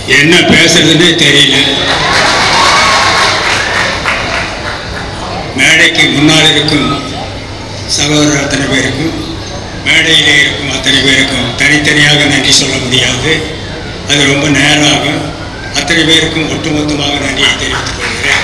என்ன பேசுறதுன்னே தெரியல மேடைக்கு முன்னால் இருக்கும் சகோதரர் அத்தனை பேருக்கும் மேடையிலே இருக்கும் அத்தனை பேருக்கும் தனித்தனியாக நன்றி சொல்ல முடியாது அது ரொம்ப நேரம் ஆகும் அத்தனை பேருக்கும் ஒட்டுமொத்தமாக நன்றியை தெரிவித்துக் கொள்கிறேன்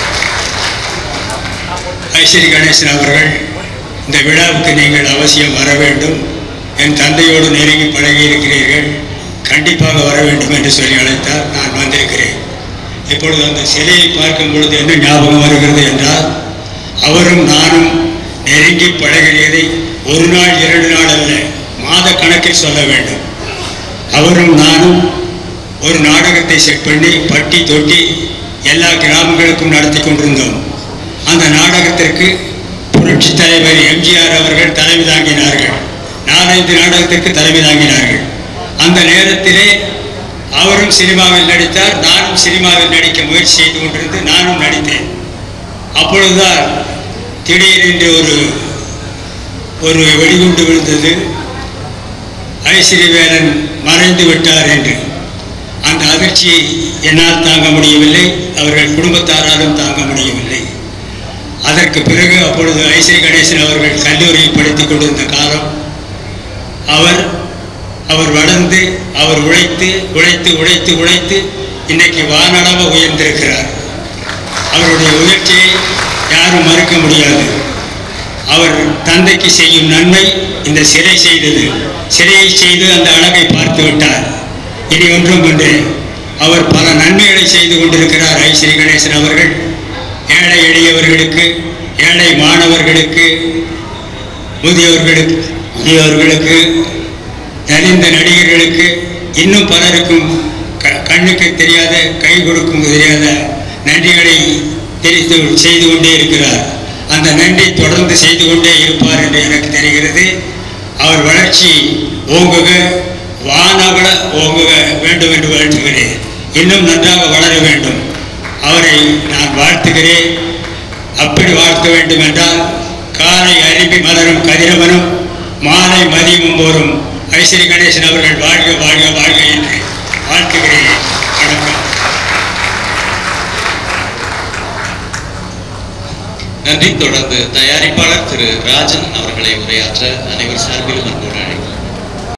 ஐஸ்வரி கணேசன் அவர்கள் இந்த விழாவுக்கு நீங்கள் அவசியம் வர வேண்டும் என் தந்தையோடு நெருங்கி பழகி இருக்கிறீர்கள் கண்டிப்பாக வர வேண்டும் என்று சொல்லி அழைத்தார் நான் வந்திருக்கிறேன் இப்பொழுது அந்த சிலையை பார்க்கும் பொழுது என்ன ஞாபகம் வருகிறது என்றால் அவரும் நானும் நெருங்கி பழகியதை ஒரு நாள் இரண்டு நாள் அல்ல மாத கணக்கில் சொல்ல வேண்டும் அவரும் நானும் ஒரு நாடகத்தை செட் பண்ணி பட்டி தொட்டி எல்லா கிராமங்களுக்கும் நடத்தி கொண்டிருந்தோம் அந்த நாடகத்திற்கு புரட்சி தலைவர் எம்ஜிஆர் அவர்கள் தலைமை தாங்கினார்கள் நாலஞ்சு நாடகத்திற்கு தலைமை தாங்கினார்கள் அந்த நேரத்திலே அவரும் சினிமாவில் நடித்தார் நானும் சினிமாவில் நடிக்க முயற்சி செய்து கொண்டிருந்து நானும் நடித்தேன் அப்பொழுதுதான் திடீரென்று ஒரு ஒரு வெடிகுண்டு விழுந்தது ஐஸ்வரிவேலன் மறைந்து விட்டார் என்று அந்த அதிர்ச்சியை என்னால் தாங்க முடியவில்லை அவர்கள் குடும்பத்தாராலும் தாங்க முடியவில்லை அதற்கு பிறகு அப்பொழுது ஐஸ்வரி கணேசன் அவர்கள் கல்லூரியில் படித்துக் கொண்டிருந்த காலம் அவர் அவர் வளர்ந்து அவர் உழைத்து உழைத்து உழைத்து உழைத்து இன்னைக்கு வானளவு உயர்ந்திருக்கிறார் அவருடைய உயர்ச்சியை யாரும் மறுக்க முடியாது அவர் தந்தைக்கு செய்யும் நன்மை இந்த சிறை செய்தது சிறையை செய்து அந்த அழகை பார்த்து விட்டார் இனி ஒன்றும் கொண்டு அவர் பல நன்மைகளை செய்து கொண்டிருக்கிறார் ஐ ஸ்ரீ கணேசன் அவர்கள் ஏழை எளியவர்களுக்கு ஏழை மாணவர்களுக்கு முதியவர்களுக்கு முதியவர்களுக்கு நலிந்த நடிகர்களுக்கு இன்னும் பலருக்கும் க- கண்ணுக்கு தெரியாத கை கொடுக்கும் தெரியாத நன்றிகளை தெரிவித்து செய்து கொண்டே இருக்கிறார் அந்த நன்றி தொடர்ந்து செய்து கொண்டே இருப்பார் என்று எனக்கு தெரிகிறது அவர் வளர்ச்சி ஓங்குக வானவள ஓங்குக வேண்டும் என்று வாழ்த்துகிறேன் இன்னும் நன்றாக வளர வேண்டும் அவரை நான் வாழ்த்துகிறேன் அப்படி வாழ்த்த வேண்டும் என்றால் காலை அரும்பி மலரும் கதிரவனும் மாலை மதியமும் போரும் ஐஸ்வரி கணேசன் அவர்கள் வாழ்க வாழ்க வாழ்க என்று வாழ்த்துகிறேன் வணக்கம் நன்றி தொடர்ந்து தயாரிப்பாளர் திரு ராஜன் அவர்களை உரையாற்ற அனைவர் சார்பிலும் அன்போடு அழைக்கிறேன்